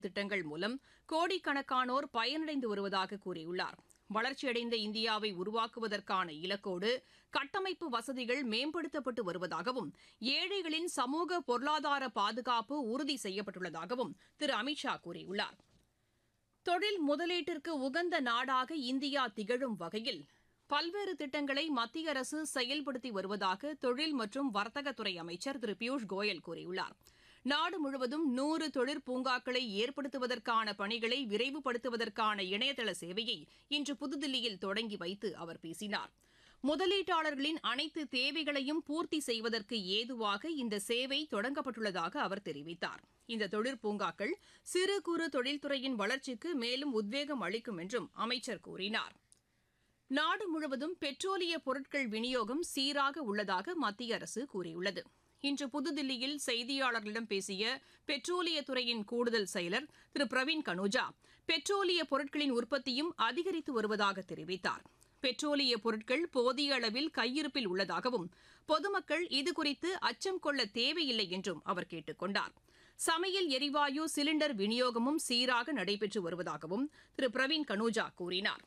திட்டங்கள் மூலம் கோடிக்கணக்கானோர் பயனடைந்து வருவதாக கூறியுள்ளார் வளர்ச்சியடைந்த இந்தியாவை உருவாக்குவதற்கான இலக்கோடு கட்டமைப்பு வசதிகள் மேம்படுத்தப்பட்டு வருவதாகவும் ஏழைகளின் சமூக பொருளாதார பாதுகாப்பு உறுதி செய்யப்பட்டுள்ளதாகவும் திரு அமித்ஷா கூறியுள்ளார் தொழில் முதலீட்டிற்கு உகந்த நாடாக இந்தியா திகழும் வகையில் பல்வேறு திட்டங்களை மத்திய அரசு செயல்படுத்தி வருவதாக தொழில் மற்றும் வர்த்தகத்துறை அமைச்சர் திரு பியூஷ் கோயல் கூறியுள்ளார் நாடு முழுவதும் நூறு தொழிற்பூங்காக்களை ஏற்படுத்துவதற்கான பணிகளை விரைவுபடுத்துவதற்கான இணையதள சேவையை இன்று புதுதில்லியில் தொடங்கி வைத்து அவர் பேசினார் முதலீட்டாளர்களின் அனைத்து தேவைகளையும் பூர்த்தி செய்வதற்கு ஏதுவாக இந்த சேவை தொடங்கப்பட்டுள்ளதாக அவர் தெரிவித்தார் இந்த தொழிற்பூங்காக்கள் சிறு குறு தொழில்துறையின் வளர்ச்சிக்கு மேலும் உத்வேகம் அளிக்கும் என்றும் அமைச்சர் கூறினார் நாடு முழுவதும் பெட்ரோலிய பொருட்கள் விநியோகம் சீராக உள்ளதாக மத்திய அரசு கூறியுள்ளது இன்று புதுதில்லியில் செய்தியாளர்களிடம் பேசிய பெட்ரோலியத்துறையின் கூடுதல் செயலர் திரு பிரவீன் கனோஜா பெட்ரோலிய பொருட்களின் உற்பத்தியும் அதிகரித்து வருவதாக தெரிவித்தார் பெட்ரோலிய பொருட்கள் போதிய அளவில் கையிருப்பில் உள்ளதாகவும் பொதுமக்கள் இதுகுறித்து அச்சம் கொள்ள தேவையில்லை என்றும் அவர் கேட்டுக் கொண்டார் சமையல் எரிவாயு சிலிண்டர் விநியோகமும் சீராக நடைபெற்று வருவதாகவும் திரு பிரவீன் கனோஜா கூறினார்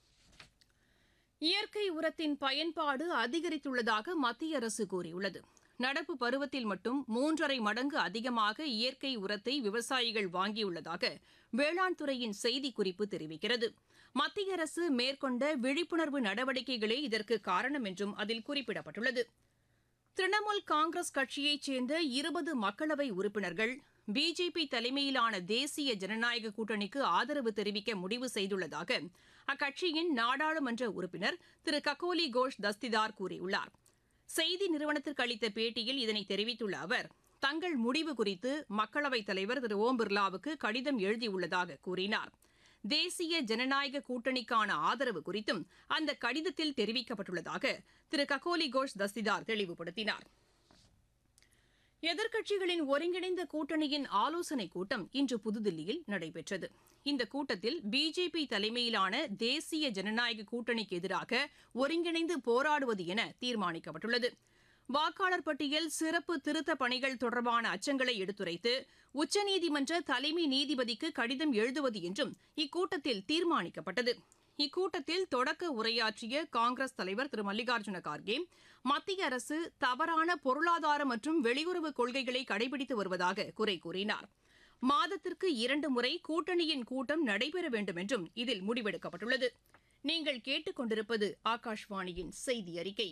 இயற்கை உரத்தின் பயன்பாடு அதிகரித்துள்ளதாக மத்திய அரசு கூறியுள்ளது நடப்பு பருவத்தில் மட்டும் மூன்றரை மடங்கு அதிகமாக இயற்கை உரத்தை விவசாயிகள் வாங்கியுள்ளதாக வேளாண் துறையின் செய்திக்குறிப்பு தெரிவிக்கிறது மத்திய அரசு மேற்கொண்ட விழிப்புணர்வு நடவடிக்கைகளே இதற்கு காரணம் என்றும் அதில் குறிப்பிடப்பட்டுள்ளது திரிணாமுல் காங்கிரஸ் கட்சியைச் சேர்ந்த இருபது மக்களவை உறுப்பினர்கள் பிஜேபி தலைமையிலான தேசிய ஜனநாயக கூட்டணிக்கு ஆதரவு தெரிவிக்க முடிவு செய்துள்ளதாக அக்கட்சியின் நாடாளுமன்ற உறுப்பினர் திரு ககோலி கோஷ் தஸ்திதார் கூறியுள்ளார் செய்தி நிறுவனத்திற்கு அளித்த பேட்டியில் இதனை தெரிவித்துள்ள அவர் தங்கள் முடிவு குறித்து மக்களவைத் தலைவர் திரு ஓம் பிர்லாவுக்கு கடிதம் எழுதியுள்ளதாக கூறினார் தேசிய ஜனநாயக கூட்டணிக்கான ஆதரவு குறித்தும் அந்த கடிதத்தில் தெரிவிக்கப்பட்டுள்ளதாக திரு ககோலி கோஷ் தஸ்திதார் தெளிவுபடுத்தினார் எதிர்க்கட்சிகளின் ஒருங்கிணைந்த கூட்டணியின் ஆலோசனைக் கூட்டம் இன்று புதுதில்லியில் நடைபெற்றது இந்த கூட்டத்தில் பிஜேபி தலைமையிலான தேசிய ஜனநாயக கூட்டணிக்கு எதிராக ஒருங்கிணைந்து போராடுவது என தீர்மானிக்கப்பட்டுள்ளது வாக்காளர் பட்டியல் சிறப்பு திருத்த பணிகள் தொடர்பான அச்சங்களை எடுத்துரைத்து உச்சநீதிமன்ற தலைமை நீதிபதிக்கு கடிதம் எழுதுவது என்றும் இக்கூட்டத்தில் தீர்மானிக்கப்பட்டது இக்கூட்டத்தில் தொடக்க உரையாற்றிய காங்கிரஸ் தலைவர் திரு மல்லிகார்ஜுன கார்கே மத்திய அரசு தவறான பொருளாதார மற்றும் வெளியுறவு கொள்கைகளை கடைபிடித்து வருவதாக குறை கூறினார் மாதத்திற்கு இரண்டு முறை கூட்டணியின் கூட்டம் நடைபெற வேண்டும் என்றும் இதில் முடிவெடுக்கப்பட்டுள்ளது நீங்கள் கேட்டுக்கொண்டிருப்பது ஆகாஷ்வாணியின் செய்தி அறிக்கை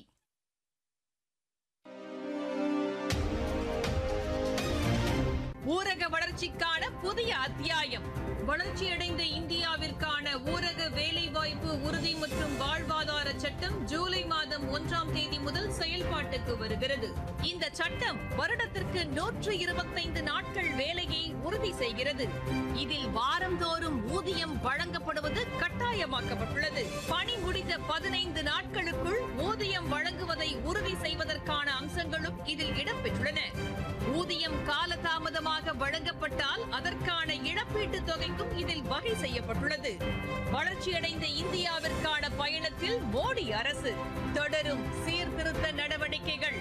ஊரக வளர்ச்சிக்கான புதிய அத்தியாயம் வளர்ச்சியடைந்த இந்தியாவிற்கான ஊரக வேலைவாய்ப்பு உறுதி மற்றும் வாழ்வாதார சட்டம் ஜூலை மாதம் ஒன்றாம் தேதி முதல் செயல்பாட்டுக்கு வருகிறது இந்த சட்டம் வருடத்திற்கு நூற்று இருபத்தைந்து நாட்கள் வேலையை உறுதி செய்கிறது இதில் வாரந்தோறும் ஊதியம் வழங்கப்படுவது கட்டாயமாக்கப்பட்டுள்ளது பணி முடிந்த பதினைந்து நாட்களுக்குள் ஊதியம் வழங்குவதை உறுதி செய்வதற்கான அம்சங்களும் இதில் இடம்பெற்றுள்ளன ஊதியம் காலதாமதமாக வழங்கப்பட்டால் அதற்கான இழப்பீட்டு தொகைக்கும் இதில் வகை செய்யப்பட்டுள்ளது வளர்ச்சியடைந்த இந்தியாவிற்கான பயணத்தில் மோடி அரசு தொடரும் சீர்திருத்த நடவடிக்கைகள்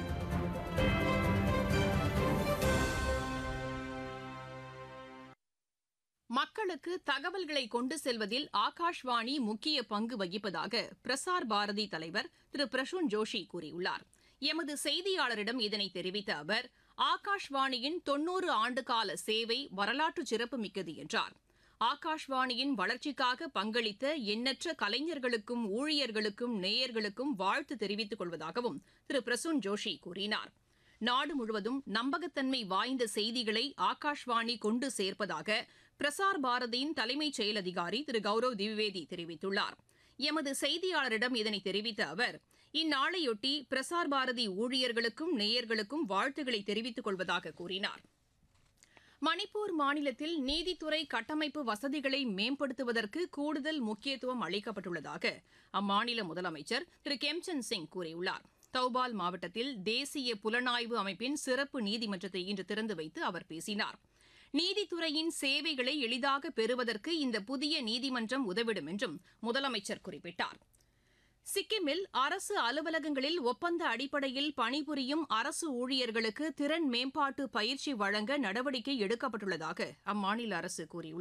மக்களுக்கு தகவல்களை கொண்டு செல்வதில் ஆகாஷ்வாணி முக்கிய பங்கு வகிப்பதாக பிரசார் பாரதி தலைவர் திரு பிரசூன் ஜோஷி கூறியுள்ளார் எமது செய்தியாளரிடம் இதனை தெரிவித்த அவர் ஆகாஷ்வாணியின் தொன்னூறு ஆண்டுகால சேவை வரலாற்று சிறப்புமிக்கது என்றார் ஆகாஷ்வாணியின் வளர்ச்சிக்காக பங்களித்த எண்ணற்ற கலைஞர்களுக்கும் ஊழியர்களுக்கும் நேயர்களுக்கும் வாழ்த்து தெரிவித்துக் கொள்வதாகவும் திரு பிரசூன் ஜோஷி கூறினார் நாடு முழுவதும் நம்பகத்தன்மை வாய்ந்த செய்திகளை ஆகாஷ்வாணி கொண்டு சேர்ப்பதாக பிரசார் பாரதியின் தலைமைச் செயல் அதிகாரி திரு கௌரவ் திவிவேதி தெரிவித்துள்ளார் எமது செய்தியாளரிடம் இதனை தெரிவித்த அவர் இந்நாளையொட்டி பிரசார் பாரதி ஊழியர்களுக்கும் நேயர்களுக்கும் வாழ்த்துக்களை தெரிவித்துக் கொள்வதாக கூறினார் மணிப்பூர் மாநிலத்தில் நீதித்துறை கட்டமைப்பு வசதிகளை மேம்படுத்துவதற்கு கூடுதல் முக்கியத்துவம் அளிக்கப்பட்டுள்ளதாக அம்மாநில முதலமைச்சர் திரு கெம்சந்த் சிங் கூறியுள்ளார் தௌபால் மாவட்டத்தில் தேசிய புலனாய்வு அமைப்பின் சிறப்பு நீதிமன்றத்தை இன்று திறந்து வைத்து அவர் பேசினார் நீதித்துறையின் சேவைகளை எளிதாக பெறுவதற்கு இந்த புதிய நீதிமன்றம் உதவிடும் என்றும் முதலமைச்சர் குறிப்பிட்டார் சிக்கிமில் அரசு அலுவலகங்களில் ஒப்பந்த அடிப்படையில் பணிபுரியும் அரசு ஊழியர்களுக்கு திறன் மேம்பாட்டு பயிற்சி வழங்க நடவடிக்கை எடுக்கப்பட்டுள்ளதாக அம்மாநில அரசு கூறியுள்ளது